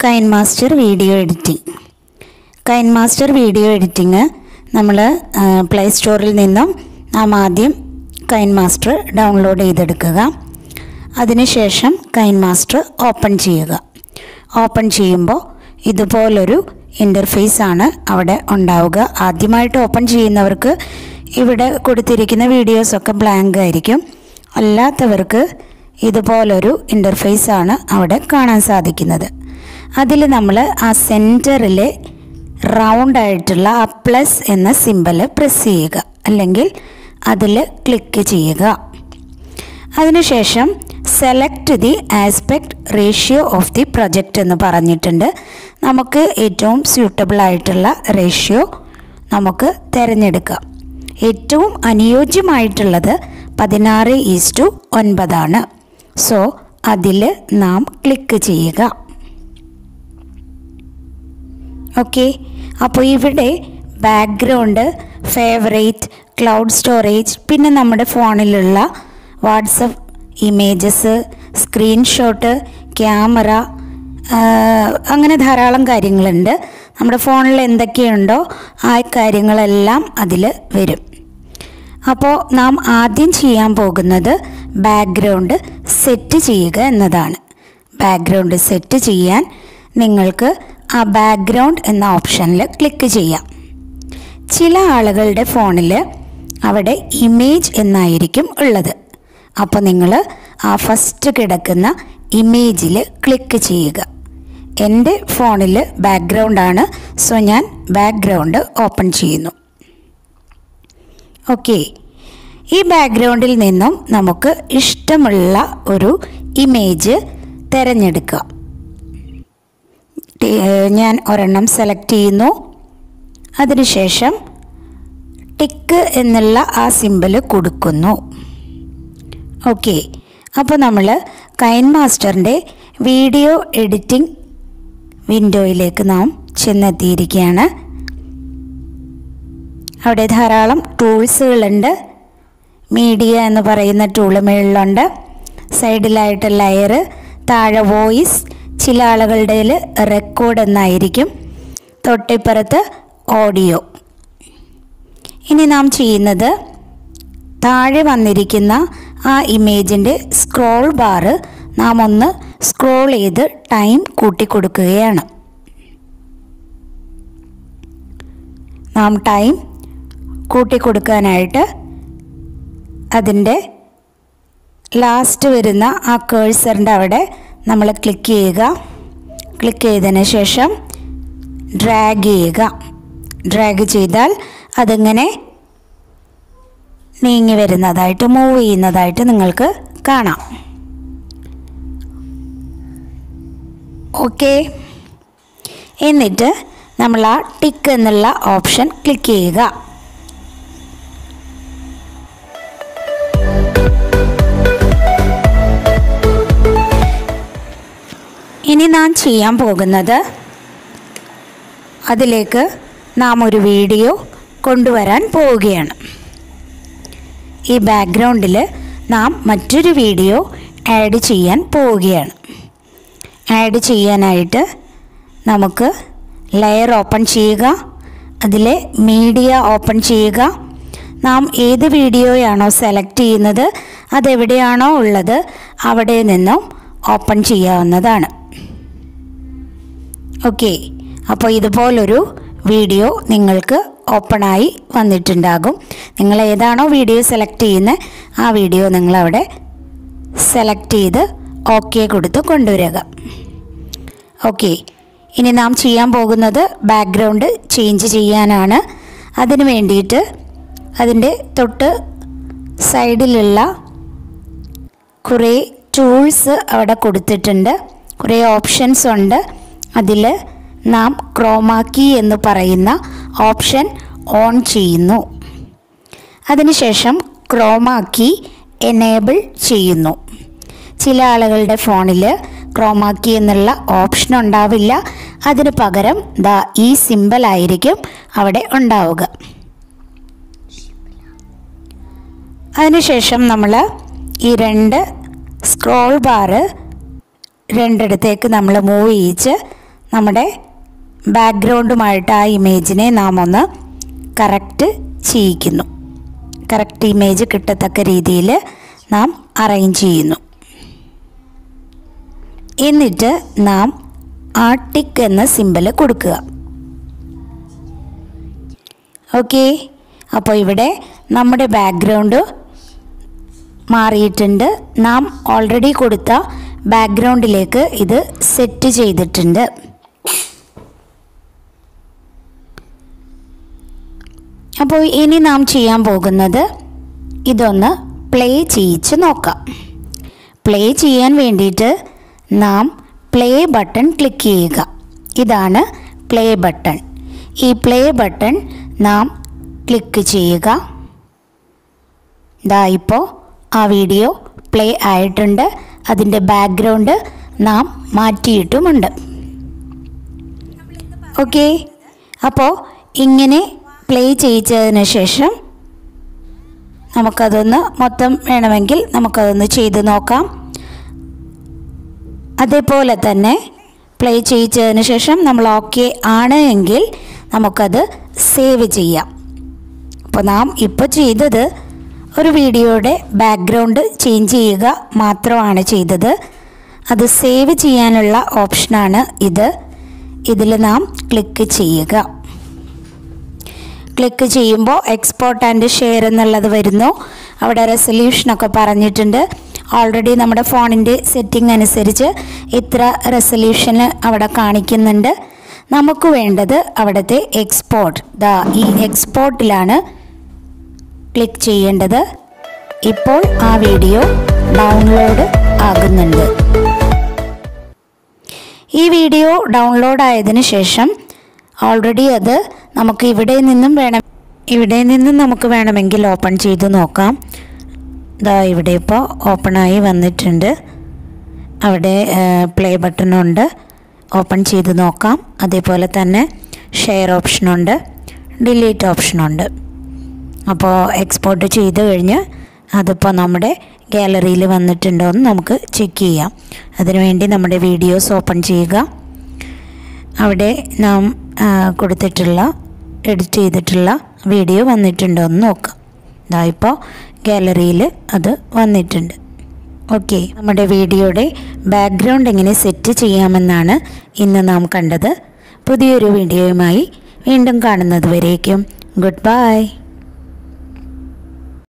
Kine KineMaster video editing KineMaster video editing നമ്മൾ play സ്റ്റോറിൽ നിന്നും നാം ആദ്യം കൈൻ മാസ്റ്റർ ഡൗൺലോഡ് ചെയ്തെടുക്കുക അതിനുശേഷം കൈൻ മാസ്റ്റർ ഓപ്പൺ ചെയ്യുക ഓപ്പൺ ചെയ്യുമ്പോൾ ഇതുപോലൊരു ഇൻ്റർഫേസ് ആണ് അവിടെ ഉണ്ടാവുക ആദ്യമായിട്ട് ഓപ്പൺ ചെയ്യുന്നവർക്ക് ഇവിടെ കൊടുത്തിരിക്കുന്ന വീഡിയോസൊക്കെ ബ്ലാങ്ക് ആയിരിക്കും അല്ലാത്തവർക്ക് ഇതുപോലൊരു ഇൻ്റർഫേസ് ആണ് അവിടെ കാണാൻ സാധിക്കുന്നത് അതിൽ നമ്മൾ ആ സെൻറ്ററിൽ റൗണ്ട് ആയിട്ടുള്ള ആ പ്ലസ് എന്ന സിമ്പൽ പ്രസ് ചെയ്യുക അല്ലെങ്കിൽ അതിൽ ക്ലിക്ക് ചെയ്യുക അതിനുശേഷം select the aspect ratio of the project എന്ന് പറഞ്ഞിട്ടുണ്ട് നമുക്ക് ഏറ്റവും സ്യൂട്ടബിൾ ആയിട്ടുള്ള റേഷ്യോ നമുക്ക് തിരഞ്ഞെടുക്കാം ഏറ്റവും അനുയോജ്യമായിട്ടുള്ളത് പതിനാറ് ഈസ്റ്റു ഒൻപതാണ് സോ അതിൽ നാം ക്ലിക്ക് ചെയ്യുക ഓക്കെ അപ്പോൾ ഇവിടെ ബാക്ക്ഗ്രൗണ്ട് ഫേവറേറ്റ് ക്ലൗഡ് സ്റ്റോറേജ് പിന്നെ നമ്മുടെ ഫോണിലുള്ള വാട്സപ്പ് ഇമേജസ് സ്ക്രീൻഷോട്ട് ക്യാമറ അങ്ങനെ ധാരാളം കാര്യങ്ങളുണ്ട് നമ്മുടെ ഫോണിൽ എന്തൊക്കെയുണ്ടോ ആ കാര്യങ്ങളെല്ലാം അതിൽ വരും അപ്പോൾ നാം ആദ്യം ചെയ്യാൻ പോകുന്നത് ബാക്ക്ഗ്രൗണ്ട് സെറ്റ് ചെയ്യുക എന്നതാണ് ബാക്ക്ഗ്രൗണ്ട് സെറ്റ് ചെയ്യാൻ നിങ്ങൾക്ക് ആ ബാക്ക്ഗ്രൗണ്ട് എന്ന ഓപ്ഷനിൽ ക്ലിക്ക് ചെയ്യാം ചില ആളുകളുടെ ഫോണിൽ അവിടെ ഇമേജ് എന്നായിരിക്കും ഉള്ളത് അപ്പോൾ നിങ്ങൾ ആ ഫസ്റ്റ് കിടക്കുന്ന ഇമേജിൽ ക്ലിക്ക് ചെയ്യുക എൻ്റെ ഫോണിൽ ബാക്ക്ഗ്രൗണ്ടാണ് സോ ഞാൻ ബാക്ക്ഗ്രൗണ്ട് ഓപ്പൺ ചെയ്യുന്നു ഓക്കെ ഈ ബാക്ക്ഗ്രൗണ്ടിൽ നിന്നും നമുക്ക് ഇഷ്ടമുള്ള ഒരു ഇമേജ് തിരഞ്ഞെടുക്കാം ഞാൻ ഒരെണ്ണം സെലക്ട് ചെയ്യുന്നു അതിനുശേഷം ടിക്ക് എന്നുള്ള ആ സിമ്പിൾ കൊടുക്കുന്നു ഓക്കെ അപ്പോൾ നമ്മൾ കൈൻ മാസ്റ്ററിൻ്റെ വീഡിയോ എഡിറ്റിംഗ് വിൻഡോയിലേക്ക് നാം ചെന്നെത്തിയിരിക്കുകയാണ് അവിടെ ധാരാളം ടൂൾസുകളുണ്ട് മീഡിയ എന്ന് പറയുന്ന ടൂള് മുകളിലുണ്ട് സൈഡിലായിട്ട് ലെയർ താഴെ വോയിസ് ചില ആളുകളുടെ റെക്കോർഡ് എന്നായിരിക്കും തൊട്ടിപ്പുറത്ത് ഓഡിയോ ഇനി നാം ചെയ്യുന്നത് താഴെ വന്നിരിക്കുന്ന ആ ഇമേജിൻ്റെ സ്ക്രോൾ ബാറ് നാം ഒന്ന് സ്ക്രോൾ ചെയ്ത് ടൈം കൂട്ടിക്കൊടുക്കുകയാണ് നാം ടൈം കൂട്ടിക്കൊടുക്കാനായിട്ട് അതിൻ്റെ ലാസ്റ്റ് വരുന്ന ആ കേഴ്സറിൻ്റെ അവിടെ നമ്മൾ ക്ലിക്ക് ചെയ്യുക ക്ലിക്ക് ചെയ്തതിന് ശേഷം ഡ്രാഗ് ചെയ്യുക ഡ്രാഗ് ചെയ്താൽ അതിങ്ങനെ നീങ്ങി വരുന്നതായിട്ട് മൂവ് ചെയ്യുന്നതായിട്ട് നിങ്ങൾക്ക് കാണാം ഓക്കെ എന്നിട്ട് നമ്മൾ ആ ടിക്ക് എന്നുള്ള ഓപ്ഷൻ ക്ലിക്ക് ചെയ്യുക ഇനി നാം ചെയ്യാൻ പോകുന്നത് അതിലേക്ക് നാം ഒരു വീഡിയോ കൊണ്ടുവരാൻ പോവുകയാണ് ഈ ബാക്ക്ഗ്രൗണ്ടിൽ നാം മറ്റൊരു വീഡിയോ ആഡ് ചെയ്യാൻ പോവുകയാണ് ആഡ് ചെയ്യാനായിട്ട് നമുക്ക് ലെയർ ഓപ്പൺ ചെയ്യുക അതിലെ മീഡിയ ഓപ്പൺ ചെയ്യുക നാം ഏത് വീഡിയോയാണോ സെലക്ട് ചെയ്യുന്നത് അതെവിടെയാണോ ഉള്ളത് അവിടെ നിന്നും ഓപ്പൺ ചെയ്യാവുന്നതാണ് ഓക്കെ അപ്പോൾ ഇതുപോലൊരു വീഡിയോ നിങ്ങൾക്ക് ഓപ്പണായി വന്നിട്ടുണ്ടാകും നിങ്ങൾ ഏതാണോ വീഡിയോ സെലക്ട് ചെയ്യുന്നത് ആ വീഡിയോ നിങ്ങളവിടെ സെലക്ട് ചെയ്ത് ഓക്കെ കൊടുത്ത് കൊണ്ടുവരിക ഓക്കെ ഇനി നാം ചെയ്യാൻ പോകുന്നത് ബാക്ക്ഗ്രൗണ്ട് ചേഞ്ച് ചെയ്യാനാണ് അതിന് വേണ്ടിയിട്ട് അതിൻ്റെ തൊട്ട് സൈഡിലുള്ള കുറേ ടൂൾസ് അവിടെ കൊടുത്തിട്ടുണ്ട് കുറേ ഓപ്ഷൻസ് ഉണ്ട് അതിൽ നാം ക്രോമാക്കി എന്ന് പറയുന്ന ഓപ്ഷൻ ഓൺ ചെയ്യുന്നു അതിനുശേഷം ക്രോമാക്കി എനേബിൾ ചെയ്യുന്നു ചില ആളുകളുടെ ഫോണിൽ ക്രോമാക്കി എന്നുള്ള ഓപ്ഷൻ ഉണ്ടാവില്ല അതിന് പകരം ദാ ഈ സിമ്പിൾ ആയിരിക്കും അവിടെ ഉണ്ടാവുക അതിനുശേഷം നമ്മൾ ഈ രണ്ട് സ്ക്രോൾ ബാറ് രണ്ടിടത്തേക്ക് നമ്മൾ മൂവ് ചെയ്യിച്ച് നമ്മുടെ ബാക്ക്ഗ്രൗണ്ടുമായിട്ട് ആ ഇമേജിനെ നാം ഒന്ന് കറക്റ്റ് ചെയ്യിക്കുന്നു കറക്റ്റ് ഇമേജ് കിട്ടത്തക്ക രീതിയിൽ നാം അറേഞ്ച് ചെയ്യുന്നു എന്നിട്ട് നാം ആ ടിക്ക് എന്ന സിമ്പൽ കൊടുക്കുക ഓക്കെ അപ്പോൾ ഇവിടെ നമ്മുടെ ബാക്ക്ഗ്രൗണ്ട് മാറിയിട്ടുണ്ട് നാം ഓൾറെഡി കൊടുത്ത ബാക്ക്ഗ്രൗണ്ടിലേക്ക് ഇത് സെറ്റ് ചെയ്തിട്ടുണ്ട് അപ്പോൾ ഇനി നാം ചെയ്യാൻ പോകുന്നത് ഇതൊന്ന് പ്ലേ ചെയ്യിച്ച് നോക്കാം പ്ലേ ചെയ്യാൻ വേണ്ടിയിട്ട് നാം പ്ലേ ബട്ടൺ ക്ലിക്ക് ചെയ്യുക ഇതാണ് പ്ലേ ബട്ടൺ ഈ പ്ലേ ബട്ടൺ നാം ക്ലിക്ക് ചെയ്യുക ദാ ഇപ്പോൾ ആ വീഡിയോ പ്ലേ ആയിട്ടുണ്ട് അതിൻ്റെ ബാക്ക്ഗ്രൗണ്ട് നാം മാറ്റിയിട്ടുമുണ്ട് ഓക്കെ അപ്പോൾ ഇങ്ങനെ പ്ലേ ചെയ്യിച്ചതിന് ശേഷം നമുക്കതൊന്ന് മൊത്തം വേണമെങ്കിൽ നമുക്കതൊന്ന് ചെയ്ത് നോക്കാം അതേപോലെ തന്നെ പ്ലേ ചെയ്യിച്ചതിന് ശേഷം നമ്മൾ ഓക്കെ ആണ് എങ്കിൽ നമുക്കത് സേവ് ചെയ്യാം അപ്പോൾ നാം ഇപ്പോൾ ചെയ്തത് ഒരു വീഡിയോയുടെ ബാക്ക്ഗ്രൗണ്ട് ചേഞ്ച് ചെയ്യുക മാത്രമാണ് ചെയ്തത് അത് സേവ് ചെയ്യാനുള്ള ഓപ്ഷനാണ് ഇത് ഇതിൽ നാം ക്ലിക്ക് ചെയ്യുക ക്ലിക്ക് ചെയ്യുമ്പോൾ എക്സ്പോർട്ട് ആൻഡ് ഷെയർ എന്നുള്ളത് വരുന്നു അവിടെ റെസൊല്യൂഷനൊക്കെ പറഞ്ഞിട്ടുണ്ട് ഓൾറെഡി നമ്മുടെ ഫോണിൻ്റെ സെറ്റിംഗ് അനുസരിച്ച് ഇത്ര റെസൊല്യൂഷന് അവിടെ കാണിക്കുന്നുണ്ട് നമുക്ക് വേണ്ടത് അവിടുത്തെ എക്സ്പോർട്ട് ദാ ഈ എക്സ്പോർട്ടിലാണ് ക്ലിക്ക് ചെയ്യേണ്ടത് ഇപ്പോൾ ആ വീഡിയോ ഡൗൺലോഡ് ആകുന്നുണ്ട് ഈ വീഡിയോ ഡൗൺലോഡ് ആയതിനു ശേഷം ഓൾറെഡി അത് നമുക്ക് ഇവിടെ നിന്നും വേണം ഇവിടെ നിന്നും നമുക്ക് വേണമെങ്കിൽ ഓപ്പൺ ചെയ്ത് നോക്കാം ഇതാ ഇവിടെ ഇപ്പോൾ ഓപ്പണായി വന്നിട്ടുണ്ട് അവിടെ പ്ലേ ബട്ടണുണ്ട് ഓപ്പൺ ചെയ്ത് നോക്കാം അതേപോലെ തന്നെ ഷെയർ ഓപ്ഷനുണ്ട് ഡിലീറ്റ് ഓപ്ഷനുണ്ട് അപ്പോൾ എക്സ്പോർട്ട് ചെയ്ത് കഴിഞ്ഞ് അതിപ്പോൾ നമ്മുടെ ഗാലറിയിൽ വന്നിട്ടുണ്ടോ എന്ന് നമുക്ക് ചെക്ക് ചെയ്യാം അതിനുവേണ്ടി നമ്മുടെ വീഡിയോസ് ഓപ്പൺ ചെയ്യുക അവിടെ നാം ആ, കൊടുത്തിട്ടുള്ള എഡിറ്റ് ചെയ്തിട്ടുള്ള വീഡിയോ വന്നിട്ടുണ്ടോ എന്ന് നോക്കാം ഇതാ ഇപ്പോൾ ഗാലറിയിൽ അത് വന്നിട്ടുണ്ട് ഓക്കെ നമ്മുടെ വീഡിയോയുടെ ബാക്ക്ഗ്രൗണ്ട് എങ്ങനെ സെറ്റ് ചെയ്യാമെന്നാണ് ഇന്ന് നാം കണ്ടത് പുതിയൊരു വീഡിയോയുമായി വീണ്ടും കാണുന്നത് വരേക്കും ഗുഡ് ബൈ